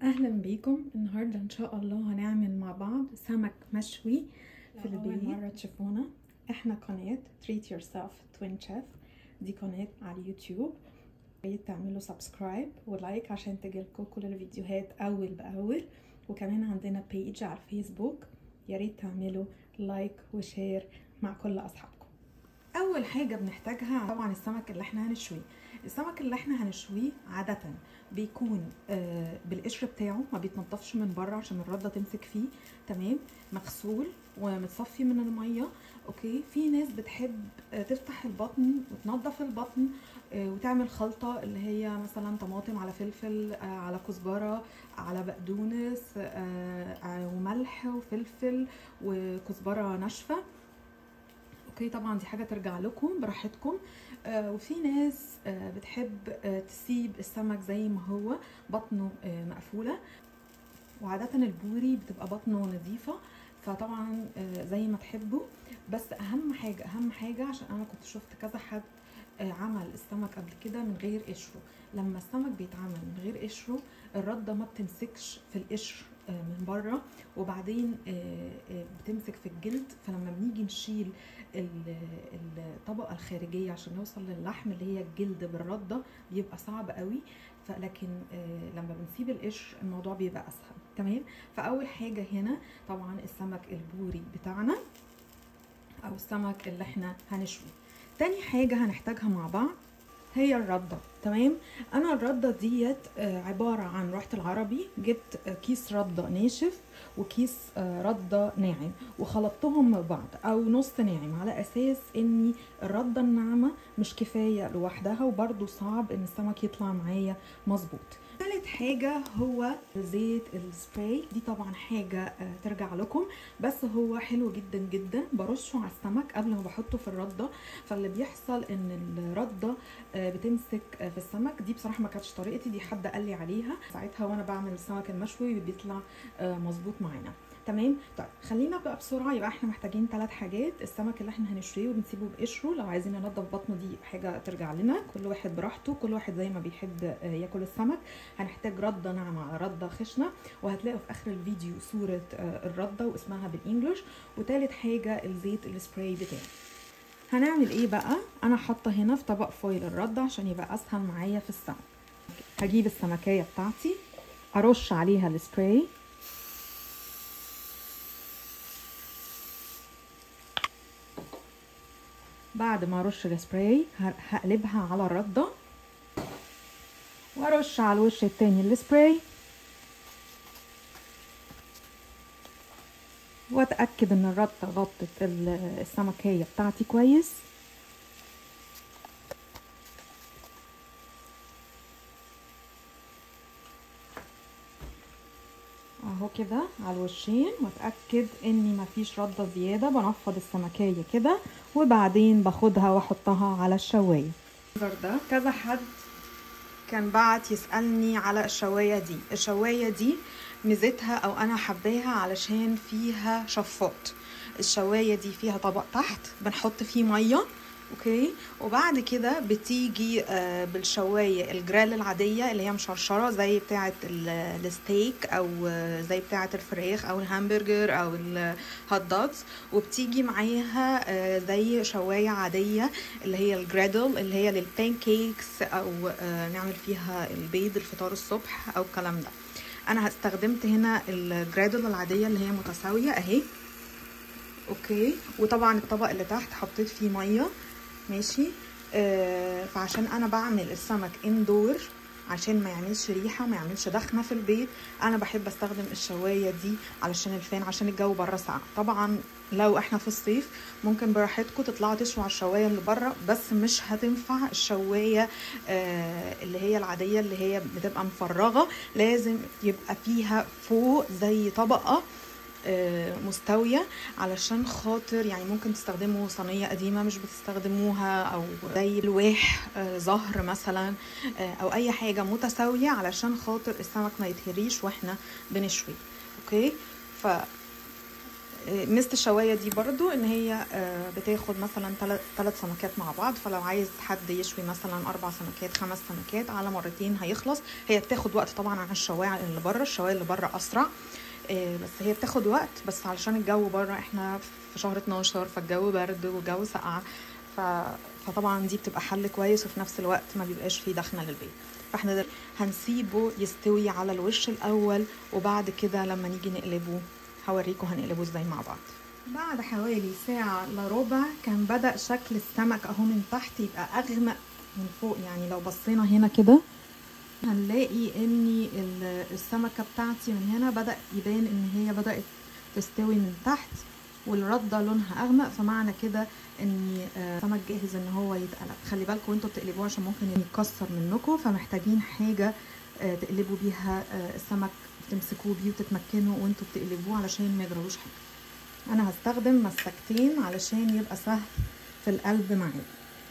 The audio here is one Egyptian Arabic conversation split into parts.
اهلا بيكم النهارده ان شاء الله هنعمل مع بعض سمك مشوي في لو البيت أول مرة تشوفونا احنا قناة treat yourself twin chef دي قناة على اليوتيوب يا ريت تعملوا سبسكرايب ولايك عشان تجيلكم كل الفيديوهات اول باول وكمان عندنا بيج على الفيسبوك يا ريت تعملوا لايك وشير مع كل اصحابكم اول حاجه بنحتاجها طبعا السمك اللي احنا هنشويه السمك اللي احنا هنشويه عاده بيكون آه، بالقشر بتاعه ما بيتنضفش من بره عشان الرده تمسك فيه تمام مغسول ومتصفي من الميه اوكي في ناس بتحب آه، تفتح البطن وتنضف البطن آه، وتعمل خلطه اللي هي مثلا طماطم على فلفل آه، على كزبره على بقدونس آه، آه، وملح وفلفل وكزبره ناشفه اوكي طبعا دي حاجه ترجع لكم براحتكم آه وفي ناس آه بتحب آه تسيب السمك زي ما هو بطنه آه مقفوله وعاده البوري بتبقى بطنه نظيفه فطبعا آه زي ما تحبوا بس اهم حاجه اهم حاجه عشان انا كنت شفت كذا حد آه عمل السمك قبل كده من غير قشره لما السمك بيتعمل من غير قشره الرده ما بتمسكش في القشر آه من بره وبعدين آه آه بتمسك في الجلد فلما بنيجي نشيل ال- الطبقه الخارجيه عشان نوصل للحم اللي هي الجلد بالرده بيبقى صعب قوي فلكن آه، لما بنسيب القشر الموضوع بيبقى اسهل تمام فاول حاجه هنا طبعا السمك البوري بتاعنا او السمك اللي احنا هنشويه تاني حاجه هنحتاجها مع بعض هي الرده تمام انا الرده ديت آه، عباره عن رحت العربي جبت آه، كيس رده ناشف وكيس آه، رده ناعم وخلطتهم مع بعض او نص ناعم على اساس اني الرده الناعمه مش كفايه لوحدها وبرده صعب ان السمك يطلع معايا مظبوط ثالث حاجة هو زيت السبراي دي طبعا حاجة آه، ترجع لكم بس هو حلو جدا جدا برشه على السمك قبل ما بحطه في الردة فاللي بيحصل ان الردة آه، بتمسك آه، في السمك دي بصراحة ما كانتش طريقتي دي حد قال لي عليها ساعتها وانا بعمل السمك المشوي بيطلع آه، مظبوط معانا تمام طيب خلينا بقى بسرعه يبقى احنا محتاجين ثلاث حاجات السمك اللي احنا هنشويه وبنسيبه بقشره لو عايزين ننضف بطنه دي حاجه ترجع لنا كل واحد براحته كل واحد زي ما بيحب آه، ياكل السمك هنحتاج رده ناعمه على رده خشنه وهتلاقوا في اخر الفيديو صوره آه، الرده واسمها بالانجلش وثالث حاجه الزيت السبراي بتاعي هنعمل ايه بقى انا حاطه هنا في طبق فويل الرده عشان يبقى اسهل معايا في السمك هجيب السمكيه بتاعتي ارش عليها السبراي بعد ما ارش السبراي ه- هقلبها على الرده وارش على الوش التاني السبراي واتاكد ان الرده غطت ال- السمكيه بتاعتي كويس اهو كده على الوشين واتاكد اني مفيش رده زياده بنفض السمكيه كده وبعدين باخدها واحطها على الشوايه ده كذا حد كان بعت يسالني على الشوايه دي الشوايه دي ميزتها او انا حباها علشان فيها شفاط الشوايه دي فيها طبق تحت بنحط فيه ميه اوكي وبعد كده بتيجي آه، بالشوايه الجرال العاديه اللي هي مشرشره زي بتاعه ال- الستيك او آه، زي بتاعه الفراخ او الهامبرجر او الهوت دوجز وبتيجي معاها آه، زي شوايه عاديه اللي هي الجرادل اللي هي للبان كيكس او آه، نعمل فيها البيض الفطار الصبح او الكلام ده انا استخدمت هنا الجرادل العاديه اللي هي متساويه اهي اوكي وطبعا الطبق اللي تحت حطيت فيه ميه ماشي آه فعشان انا بعمل السمك اندور عشان ما يعملش ريحه وما يعملش دخنه في البيت انا بحب استخدم الشوايه دي علشان الفان عشان الجو بره ساقع طبعا لو احنا في الصيف ممكن براحتكم تطلعوا تشووا على الشوايه اللي بره بس مش هتنفع الشوايه آه اللي هي العاديه اللي هي بتبقى مفرغه لازم يبقى فيها فوق زي طبقه آه، مستوية علشان خاطر يعني ممكن تستخدموا صينية قديمة مش بتستخدموها أو زي لواح آه، زهر مثلا آه، أو أي حاجة متساوية علشان خاطر السمك ما يتهريش واحنا بنشوي أوكي ف ميزه الشوايه دي برضو ان هي بتاخد مثلا ثلاث سمكات مع بعض فلو عايز حد يشوي مثلا اربع سمكات خمس سمكات على مرتين هيخلص هي بتاخد وقت طبعا عن الشوايه اللي بره الشوايه اللي بره اسرع بس هي بتاخد وقت بس علشان الجو بره احنا في شهر 12 فالجو برد والجو ساقع ف... فطبعا دي بتبقى حل كويس وفي نفس الوقت ما بيبقاش فيه دخنه للبيت فاحنا هنسيبه يستوي على الوش الاول وبعد كده لما نيجي نقلبه هوريكم هنقلبه ازاي مع بعض بعد حوالي ساعة الا ربع كان بدأ شكل السمك اهو من تحت يبقى اغمق من فوق يعني لو بصينا هنا كده هنلاقي ان السمكة بتاعتي من هنا بدأ يبان ان هي بدأت تستوي من تحت والردة لونها اغمق فمعنى كده ان السمك جاهز ان هو يتقلب خلي بالكم وانتوا بتقلبوه عشان ممكن يتكسر منكم فمحتاجين حاجة تقلبوا بيها السمك تمسكوه بيه وتتمكنوا وانتوا بتقلبوه علشان ما يجرالوش حاجه انا هستخدم مسكتين علشان يبقى سهل في القلب معايا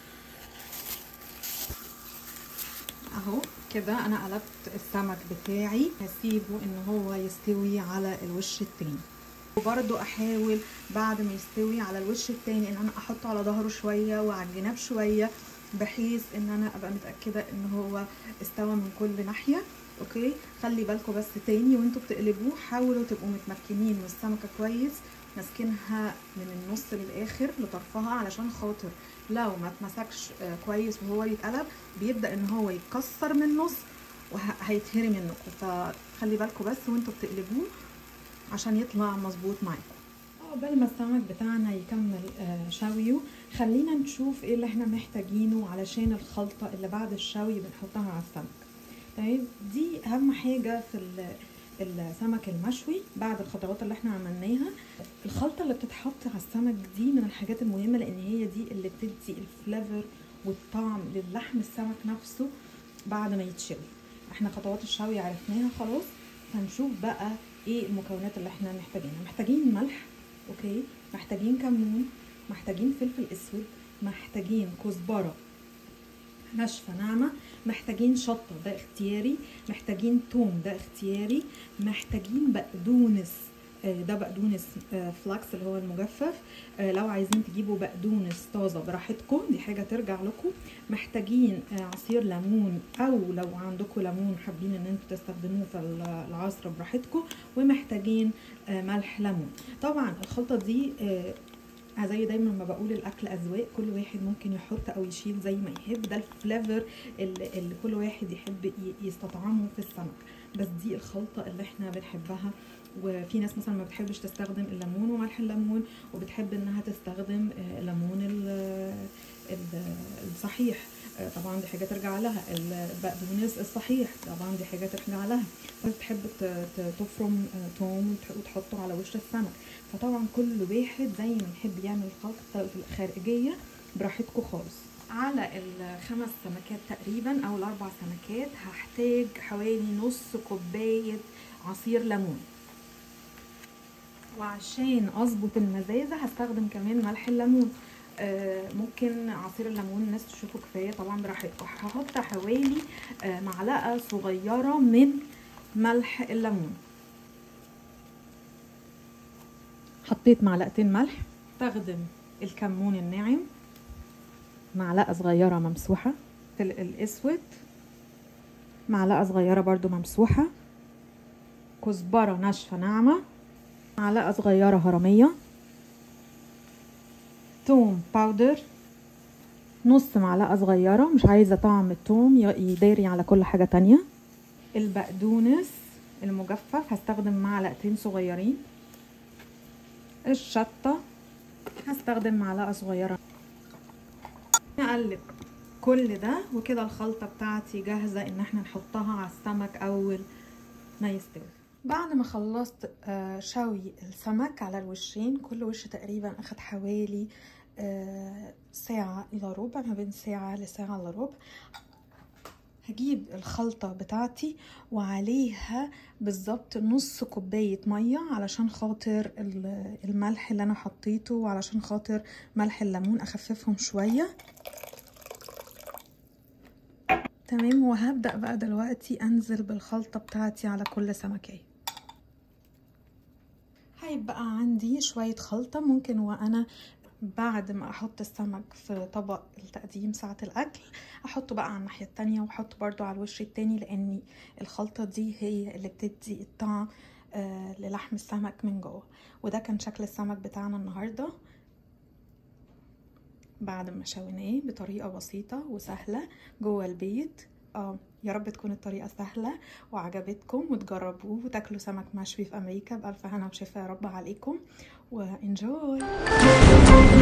اهو كده انا قلبت السمك بتاعي هسيبه ان هو يستوي على الوش التاني وبرده احاول بعد ما يستوي على الوش التاني ان انا احطه على ظهره شويه وعلى الجناب شويه بحيث ان انا ابقى متاكده ان هو استوى من كل ناحيه اوكي خلي بالكم بس تاني وانتوا بتقلبوه حاولوا تبقوا متمكنين من السمكه كويس ماسكينها من النص للاخر لطرفها علشان خاطر لو ما اتمسكش كويس وهو يتقلب بيبدا ان هو يتكسر من النص وهيتهري منكم فخلي بالكم بس وانتوا بتقلبوه عشان يطلع مظبوط معاكم عقبال ما السمك بتاعنا يكمل شويه خلينا نشوف ايه اللي احنا محتاجينه علشان الخلطه اللي بعد الشوي بنحطها على السمك تمام دي اهم حاجه في السمك المشوي بعد الخطوات اللي احنا عملناها الخلطه اللي بتتحط على السمك دي من الحاجات المهمه لان هي دي اللي بتدي الفليفر والطعم للحم السمك نفسه بعد ما يتشوي احنا خطوات الشوي عرفناها خلاص هنشوف بقى ايه المكونات اللي احنا محتاجينها محتاجين ملح اوكي محتاجين كمون محتاجين فلفل اسود محتاجين كزبره ناشفه ناعمه محتاجين شطه ده اختياري محتاجين توم ده اختياري محتاجين بقدونس ده بقدونس فلاكس اللي هو المجفف لو عايزين تجيبوا بقدونس طازه براحتكم دي حاجه ترجع لكم محتاجين عصير ليمون او لو عندكم ليمون حابين ان انتوا تستخدموه في العصر براحتكم ومحتاجين ملح ليمون طبعا الخلطه دي زي دايما ما بقول الاكل اذواق كل واحد ممكن يحط او يشيل زي ما يحب ده الفليفر اللي, اللي كل واحد يحب يستطعمه في السمك بس دي الخلطه اللي احنا بنحبها وفي ناس مثلا ما بتحبش تستخدم الليمون وملح الليمون وبتحب انها تستخدم الليمون الصحيح طبعا دي حاجه ترجع لها البقدونس الصحيح طبعا دي حاجه ترجع لها بتحب تفرم توم وتحطه على وش السمك فطبعا كل واحد زي ما يحب يعمل الخلطه الخارجيه براحتكم خالص على الخمس سمكات تقريبا او الاربع سمكات هحتاج حوالي نص كوبايه عصير ليمون وعشان اظبط المزازه هستخدم كمان ملح الليمون آه ممكن عصير الليمون الناس تشوفه كفايه طبعا براحتكم هحط حوالي آه معلقه صغيره من ملح الليمون حطيت معلقتين ملح استخدم الكمون الناعم معلقه صغيره ممسوحه الاسود معلقه صغيره برضو ممسوحه كزبره ناشفه ناعمه معلقه صغيره هرميه توم باودر نص معلقه صغيره مش عايزه طعم التوم يداري على كل حاجه تانية البقدونس المجفف هستخدم معلقتين صغيرين الشطه هستخدم معلقه صغيره نقلب كل ده وكده الخلطه بتاعتي جاهزه ان احنا نحطها على السمك اول ما يستوي بعد ما خلصت شوي السمك على الوشين كل وش تقريبا اخد حوالي ساعة إلى ربع ما بين ساعة لساعة إلا ربع هجيب الخلطة بتاعتي وعليها بالظبط نص كوباية مية علشان خاطر الملح اللي أنا حطيته وعلشان خاطر ملح الليمون أخففهم شوية تمام وهبدأ بقى دلوقتي أنزل بالخلطة بتاعتي على كل سمكية هيبقى عندي شوية خلطة ممكن وانا بعد ما احط السمك في طبق التقديم ساعة الاكل احطه بقى على الناحية التانية واحطه برضو على الوش التاني لان الخلطة دي هي اللي بتدي الطعم آه للحم السمك من جوه وده كان شكل السمك بتاعنا النهارده بعد ما شويناه بطريقه بسيطه وسهله جوه البيت اه يا رب تكون الطريقه سهله وعجبتكم وتجربوه وتاكلوا سمك مشوي في امريكا بالف هنا وشفا يا رب عليكم وانجوي